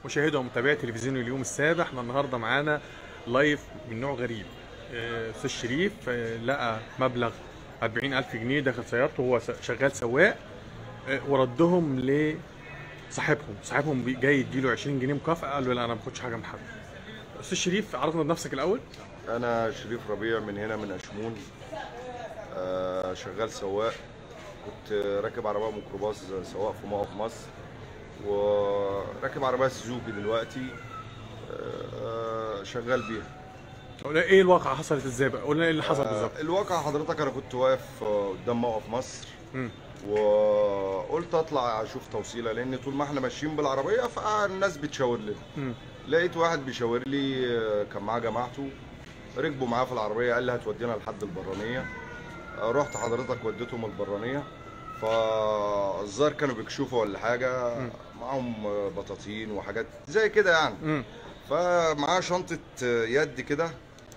مشاهدي ومتابعي تلفزيون اليوم السابع احنا النهارده معانا لايف من نوع غريب آه، استاذ شريف آه، لقى مبلغ 40000 جنيه داخل سيارته وهو س- شغال سواق آه، وردهم لصاحبهم صاحبهم بي- جاي يديله 20 جنيه مكافأة قال له لا انا ما باخدش حاجة من حد استاذ شريف عرفنا بنفسك الاول انا شريف ربيع من هنا من اشمون آه، شغال سواق كنت راكب عربيه ميكروباص سواق في موقف مصر وراكب عربيه سوزوكي دلوقتي آه، شغال بيها قلنا ايه الواقعة حصلت ازاي بقى قلنا ايه اللي حصل بالظبط آه، الواقع حضرتك انا كنت واقف آه، قدام موقف مصر مم. وقلت اطلع اشوف توصيله لان طول ما احنا ماشيين بالعربيه فالناس بتشاور لنا مم. لقيت واحد بيشاور لي آه، كان معاه جماعته ركبوا معاه في العربيه قال لي هتودينا لحد البرانيه آه، رحت حضرتك وديتهم البرانيه فالظاهر كانوا بيكشفوا ولا حاجه معاهم آه، بطاطين وحاجات زي كده يعني مم. فمعاه شنطه آه، يد كده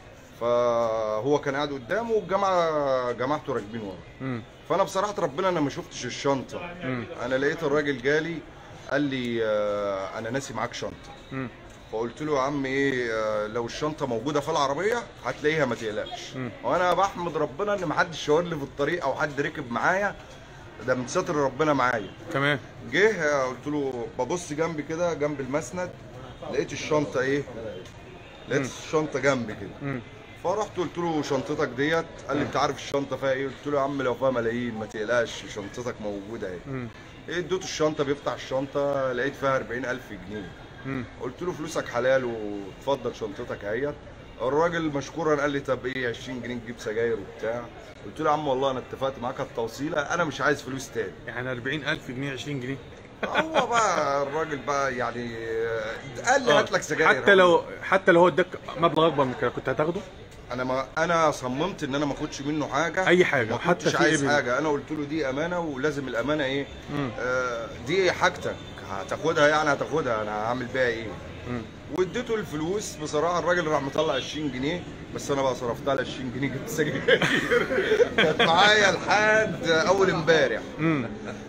فهو كان قاعد قدامه والجماعه جماعته راكبين ورا مم. فانا بصراحه ربنا انا ما شفتش الشنطه مم. انا لقيت الراجل جالي قال لي آه، انا ناسي معاك شنطه مم. فقلت له يا عم ايه آه، لو الشنطه موجوده في العربيه هتلاقيها ما تقلقش مم. وانا بحمد ربنا ان ما حدش شاور لي في الطريق او حد ركب معايا ده من ستر ربنا معايا تمام جه آه، قلت له ببص جنبي كده جنب المسند لقيت الشنطه ايه لقيت الشنطه جنبي كده مم. فرحت قلت له شنطتك ديت قال لي انت عارف الشنطه فيها ايه قلت له يا عم لو فيها ملايين ما تقلقش شنطتك موجوده اهي مم. ايه اديته الشنطه بيفتح الشنطه لقيت فيها 40000 جنيه مم. قلت له فلوسك حلال وتفضل شنطتك اهيت الراجل مشكورا قال لي طب ايه 20 جنيه تجيب سجاير وبتاع قلت له يا عم والله انا اتفقت معاك على التوصيله انا مش عايز فلوس تاني يعني 40000 جنيه 20 جنيه هو بقى الراجل بقى يعني آه، قال لي آه. هات لك سجاير حتى لو حتى لو هو اداك مبلغ اكبر من كده كنت هتاخده انا ما انا صممت ان انا ما اخدش منه حاجه أي حاجة، ما حتى كنتش في عايز إيه؟ حاجه انا قلت له دي امانه ولازم الامانه ايه مم. آه دي حاجتك هتاخدها يعني هتاخدها انا هعمل بيها ايه مم. واديته الفلوس بصراحه الراجل راح مطلع 20 جنيه بس انا بقى صرفتها ال 20 جنيه جبت سجاير كانت معايا لحد اول امبارح مم.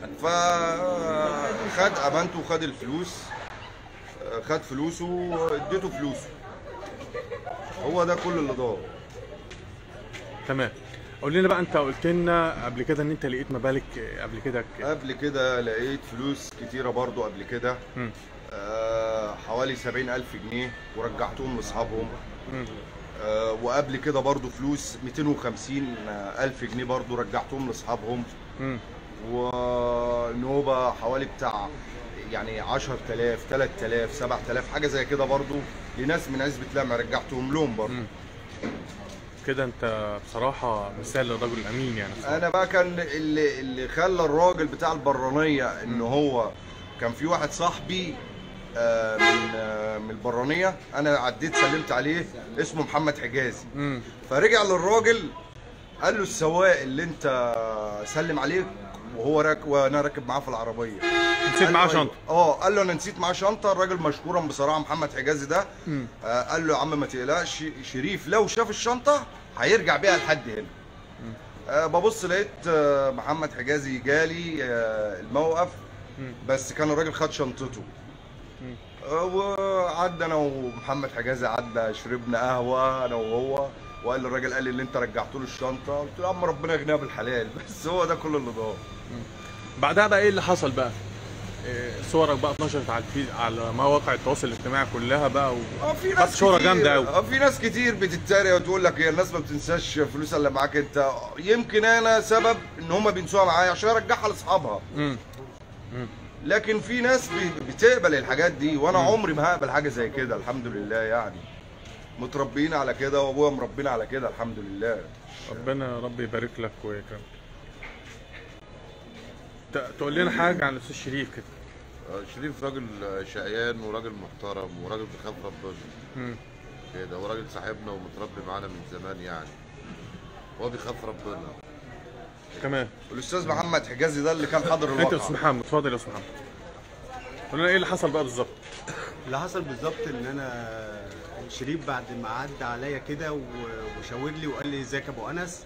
فخد امانته وخد الفلوس آه، خد فلوسه واديته فلوسه هو ده كل اللي دار تمام قول لنا بقى انت قلت لنا قبل كده ان انت لقيت مبالغ قبل كده ك- قبل كده لقيت فلوس كتيرة برضو قبل كده مم. آه حوالي سبعين ألف جنيه ورجعتهم لأصحابهم مم. آه وقبل كده برضو فلوس 250 ألف جنيه برضو رجعتهم لأصحابهم مم. ونوبة حوالي بتاع يعني 10000 3000 7000 حاجة زي كده برضو لناس من عزبة لمع رجعتهم لهم برضو مم. كده انت بصراحة مثال للرجل الامين يعني انا بقى كان اللي اللي خلى الراجل بتاع البرانيه ان هو كان في واحد صاحبي آه، من آه، من البرانيه انا عديت سلمت عليه اسمه محمد حجازي مم. فرجع للراجل قال له السواق اللي انت سلم عليه وهو راكب وانا راكب معاه في العربيه نسيت قال معاه له شنطة اه قال له انا نسيت معاه شنطه الراجل مشكورا بصراحه محمد حجازي ده مم. آه قال له يا عم ما تقلقش شريف لو شاف الشنطه هيرجع بيها لحد هنا آه ببص لقيت آه محمد حجازي جالي آه الموقف مم. بس كان الراجل خد شنطته مم. آه وعدى انا ومحمد حجازي عدى شربنا قهوه انا وهو وقال الراجل قال لي اللي انت رجعت له الشنطه قلت له يا عم ربنا يغنيها بالحلال بس هو ده كل اللي دار بعدها بقى ايه اللي حصل بقى إيه، صورك بقى اتنشرت على الفيس على مواقع التواصل الاجتماعي كلها بقى و... اه في خدت ناس شهرة كتير جامدة أوي. اه في ناس كتير بتتريق وتقول لك هي الناس ما بتنساش فلوسها اللي معاك انت يمكن انا سبب ان هم بينسوها معايا عشان ارجعها لاصحابها مم. لكن في ناس بي- بتقبل الحاجات دي وانا عمري ما هقبل حاجه زي كده الحمد لله يعني متربيين على كده وابويا مربينا على كده الحمد لله ربنا يا رب يبارك لك ويكرمك ت- تقول لنا حاجة عن الاستاذ شريف كده شريف راجل شقيان وراجل محترم وراجل بيخاف ربنا مم. كده وراجل صاحبنا ومتربي معانا من زمان يعني هو بيخاف ربنا تمام والاستاذ محمد حجازي ده اللي كان حاضر انت يا استاذ الواقع محمد اتفضل يا استاذ محمد قول لنا ايه اللي حصل بقى بالظبط اللي حصل بالظبط ان انا شريف بعد ما عدى عليا كده و- وشاور لي وقال لي ازيك يا ابو انس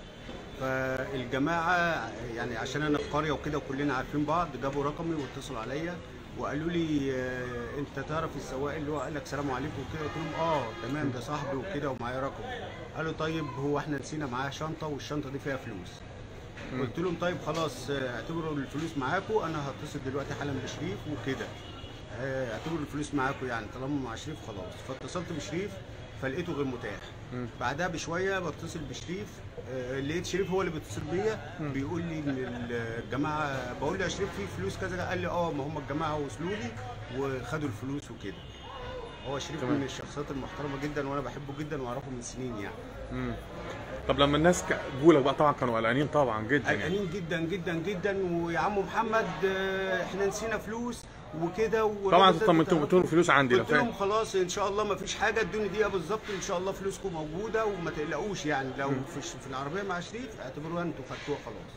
فالجماعه يعني عشان انا في قريه وكده وكلنا عارفين بعض جابوا رقمي واتصلوا عليا وقالوا لي آه، انت تعرف السواق اللي هو قال لك سلام عليكم وكده قلت لهم اه تمام ده صاحبي وكده ومعايا رقم قالوا طيب هو احنا نسينا معاه شنطه والشنطه دي فيها فلوس قلت لهم طيب خلاص آه، اعتبروا الفلوس معاكم انا هتصل دلوقتي حالا بشريف وكده آه، اعتبروا الفلوس معاكم يعني طالما مع شريف خلاص فاتصلت بشريف فلقيته غير متاح بعدها بشويه بتصل بشريف آه، لقيت شريف هو اللي بيتصل بيا بيقول لي ان الجماعه بقول له يا شريف في فلوس كذا قال لي اه ما هم الجماعه وصلوا لي وخدوا الفلوس وكده هو شريف تمام. من الشخصيات المحترمه جدا وانا بحبه جدا واعرفه من سنين يعني مم. طب لما الناس ك- جولك بقى طبعا كانوا قلقانين طبعا جدا يعني قلقانين جدا جدا جدا ويا عم محمد آه، احنا نسينا فلوس وكده و- طبعا لازم طمنتهم تعرفوا. قلت لهم الفلوس عندي لو قلت لهم فاهم خلاص ان شاء الله ما فيش حاجه ادوني دقيقه بالظبط ان شاء الله فلوسكم موجوده وما تقلقوش يعني لو في, في العربيه مع شريف اعتبروها انتوا خدتوها خلاص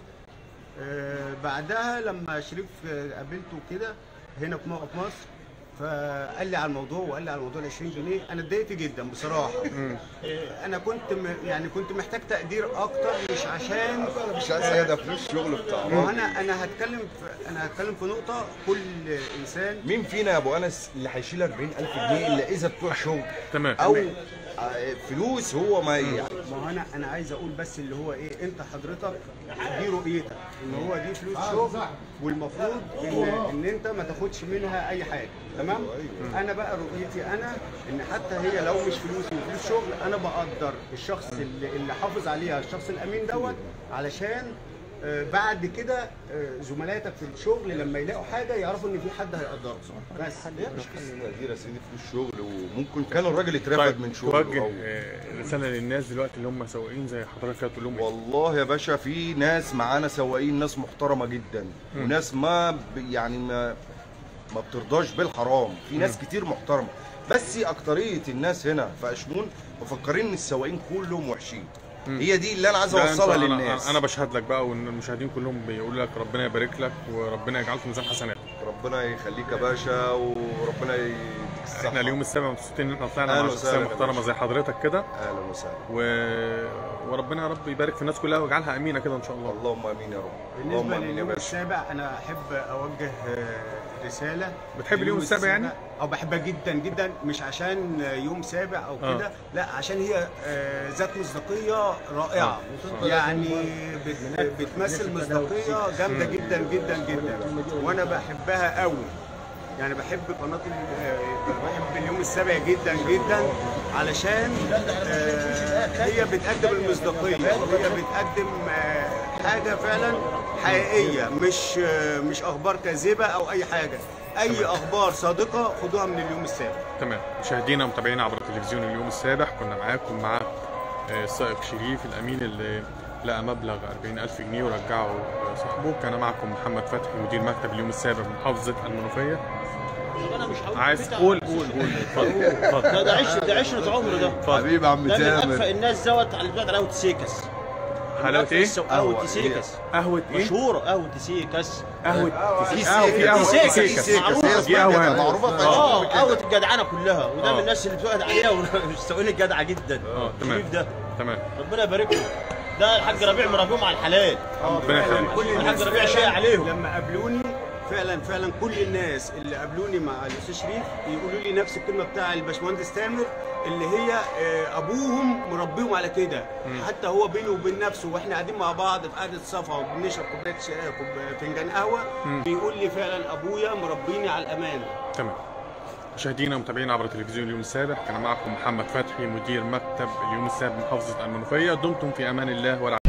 آه بعدها لما شريف آه، قابلته كده هنا في موقف مصر فقال لي على الموضوع وقال لي على موضوع ال 20 جنيه انا اتضايقت جدا بصراحه آه انا كنت م- يعني كنت محتاج تقدير اكتر مش عشان مش عايز حاجه ده فلوس الشغل ما هو بتاعه انا انا هتكلم في انا هتكلم في نقطه كل انسان مين فينا يا ابو انس اللي هيشيل 40000 جنيه الا اذا بتوع شغل تمام او آه، فلوس هو ما يعني ما هو انا انا عايز اقول بس اللي هو ايه انت حضرتك دي رؤيتك ان هو دي فلوس شغل والمفروض ان ان انت ما تاخدش منها اي حاجه تمام انا بقى رؤيتي انا ان حتى هي لو مش فلوس وفلوس شغل انا بقدر الشخص اللي, اللي حافظ عليها الشخص الامين دوت علشان آه، بعد كده آه، زملاتك في الشغل لما يلاقوا حاجه يعرفوا ان في حد هيقدرهم بس مش قصه تقدير يا سيدي فلوس شغل وممكن كان الراجل اترفد طيب من شغله توجه أو آه، رساله للناس دلوقتي اللي هم سواقين زي حضرتك كده تقول لهم إيه؟ والله يا باشا في ناس معانا سواقين ناس محترمه جدا وناس ما ب- يعني ما ما بترضاش بالحرام في ناس كتير محترمه بس اكتريه الناس هنا في اشمون مفكرين ان السواقين كلهم وحشين هي دي اللي انا عايز ده اوصلها أنت- أنا- للناس انا بشهد لك بقى وان المشاهدين كلهم بيقولوا لك ربنا يبارك لك وربنا يجعل في ميزان حسنات ربنا يخليك يا باشا وربنا يديك الصحه احنا اليوم السابع مبسوطين ان احنا طلعنا أهلا مع شخصيه وسهلا يا محترمه باشا. زي حضرتك كده اهلا وسهلا و... وربنا يا رب يبارك في الناس كلها ويجعلها امينه كده ان شاء الله اللهم امين يا رب اللهم بالنسبه امين يا لليوم باشا السابع انا احب اوجه آه، رساله بتحب اليوم السابع يعني؟ او بحبها جدا جدا مش عشان يوم سابع او آه. كده لا عشان هي آه، ذات مصداقيه رائعه يعني بت- بتمثل مصداقيه جامده جدا جدا جدا وانا بحبها قوي يعني بحب قناه ال- آه، بحب اليوم السابع جدا جدا علشان آه، هي بتقدم المصداقيه هي بتقدم آه، حاجه فعلا حقيقيه مش آه، مش اخبار كاذبه او اي حاجه اي اخبار صادقه خدوها من اليوم السابع تمام مشاهدينا ومتابعينا عبر التلفزيون اليوم السابع كنا معاكم مع آه، السائق شريف الامين اللي لقى مبلغ 40000 جنيه ورجعه صاحبه كان معكم محمد فتحي مدير مكتب اليوم السابع من محافظه المنوفيه طب انا مش هقول عايز بتاع- قول قول قول اتفضل اتفضل ده ده عشره ده عشره عمر ده حبيبي يا عم ده من تامر اكفأ الناس دوت على بتاعت قهوه تسيكس حلاوه ايه؟ قهوه تسيكس قهوه ايه؟ مشهوره قهوه تسيكس قهوه في قهوه في قهوه سيكس. في سيكس. سيكس معروفة. دي قهوه هنا. معروفه في اه أشمون كده. قهوه الجدعنه كلها وده آه. من الناس اللي بتقعد عليها والسواقين الجدعه جدا اه تمام شريف ده تمام ربنا يبارك له ده الحاج ربيع مربيهم على الحلال ربنا يخليك كل الحاج الناس ربيع فعلاً شايع عليهم. لما قابلوني فعلا فعلا كل الناس اللي قابلوني مع الاستاذ شريف يقولوا لي نفس الكلمه بتاع الباشمهندس تامر اللي هي آه، ابوهم مربيهم على كده حتى هو بينه وبين نفسه واحنا قاعدين مع بعض في قعده صفا وبنشرب كوبايه شاي كوب- فنجان قهوه بيقول لي فعلا ابويا مربيني على الامان تمام مشاهدينا ومتابعينا عبر التلفزيون اليوم السابع كان معكم محمد فتحي مدير مكتب اليوم السابع محافظه المنوفيه دمتم في امان الله ولا